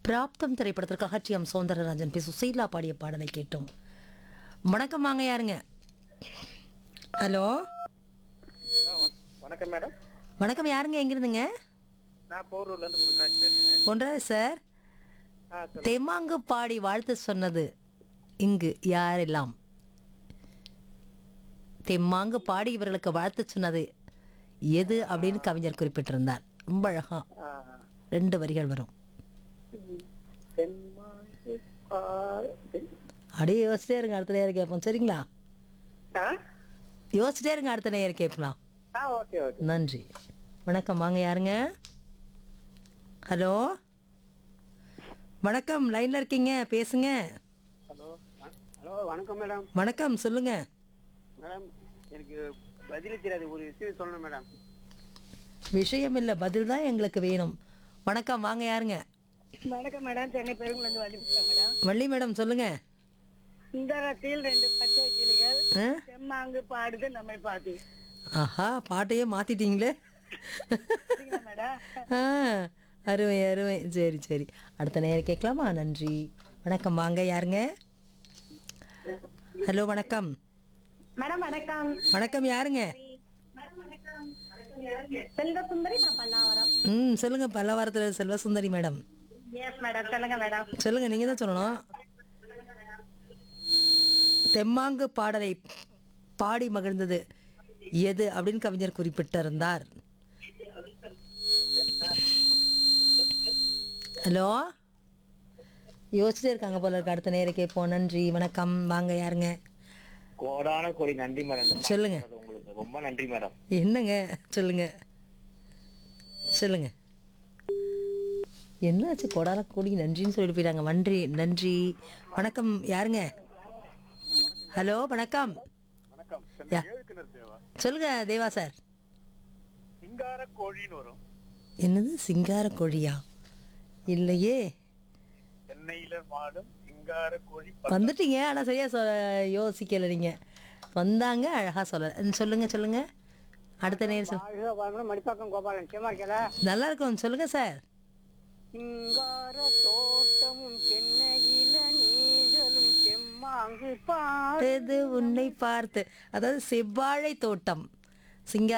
பிராப்தம் திரைப்படத்திற்காக T M Soundararajan P Susheela பாடிய பாடலை கேட்டோம் வணக்கம் வாங்க யாருங்க ஹலோ வணக்கம் மேடம் வணக்கம் யாருங்க எங்கிருந்துங்க நான் போரூர்ல இருந்து முருகராஜ் பேசுறேன் ஒன்றாவது சார் ஆ சொல்லுங்க தெம்மாங்கு பாடி வாழ்த்து சொன்னது இங்கு யாரெல்லாம் தெம்மாங்கு பாடி இவர்களுக்கு வாழ்த்து சொன்னது எது அப்படின்னு கவிஞர் குறிப்பிட்டிருந்தார் ரொம்ப அழகா ஆ, ரெண்டு வரிகள் வரும் தென்மாங்கு பாடி- அப்படியே யோசிச்சிட்டே இருங்க அடுத்த நேரம் கேட்போம் சரிங்களா ஆ? யோசிச்சிட்டே இருங்க அடுத்த நேரம் கேட்கலாம் ஆ ஓகே ஓகே நன்றி வணக்கம் வாங்க யாருங்க ஹலோ வணக்கம் லைன்ல இருக்கீங்க பேசுங்க ஹலோ ஹலோ வணக்கம் மேடம் வணக்கம் சொல்லுங்க மேடம் எனக்கு பதில் தெரியாது ஒரு விஷயம் சொல்லணும் மேடம் விஷயம் இல்லை பதில் தான் எங்களுக்கு வேணும் வணக்கம் வாங்க யாருங்க வணக்கம் மேடம் சென்னை பெருங்குளந்து வலிபுரம் மேடம் வள்ளி மேடம் சொல்லுங்க இந்த ரத்தில் ரெண்டு பச்சை கிளிகள் ஆ? செம்மாங்கு பாடுது நம்மை பார்த்து ஆஹா பாட்டையே மாத்திட்டீங்களே சரிங்களா மேடம் ஆ, அருமை அருமை சரி சரி அடுத்த நேரம் கேட்கலாமா நன்றி வணக்கம் வாங்க யாருங்க ஹலோ வணக்கம் மேடம் வணக்கம் வணக்கம் யாருங்க செல்வ சுந்தரி நான் பல்லாவரம் ம் சொல்லுங்க பல்லவாரத்தில் செல்வசுந்தரி மேடம் எஸ் மேடம் சொல்லுங்க மேடம் சொல்லுங்க நீங்க தான் சொல்லணும் தெம்மாங்கு பாடலை பாடி மகிழ்ந்தது எது அப்படின்னு கவிஞர் குறிப்பிட்டிருந்தார் ஹலோ யோசிச்சுட்டே இருக்காங்க போல இருக்கு அடுத்த நேரம் கேட்போம் நன்றி வணக்கம் வாங்க யாருங்க கோடான கோடி நன்றி மேடம் சொல்லுங்க உங்களுக்கு ரொம்ப நன்றி மேடம் என்னங்க சொல்லுங்க சொல்லுங்க என்னாச்சு கொடால கூடி நன்றின்னு சொல்லிட்டு போயிட்டாங்க நன்றி நன்றி வணக்கம் யாருங்க ஹலோ வணக்கம் வணக்கம் யா. ஏழுக்கிணர் தேவா சொல்லுங்க தேவா சார் சிங்கார கோழின்னு வரும் என்னது சிங்கார கோழியா இல்லையே சென்னையில மாடும் சிங்கார கோழி வந்துட்டீங்க ஆனால் சரியா சொ யோசிக்கல நீங்க வந்தாங்க அழகா சொல்ல சொல்லுங்க சொல்லுங்க அடுத்த நேரம் சொல் மடிப்பாக்கம் கோபாலன் சேமா இருக்கல நல்லா இருக்கும் சொல்லுங்க சார் சிங்கார தோட்டமும் சென்னையில நீங்களும் செம்மாங்கு பாடு பார்த்தது உன்னை பார்த்து அதாவது செவ்வாழை தோட்டம் சிங்கா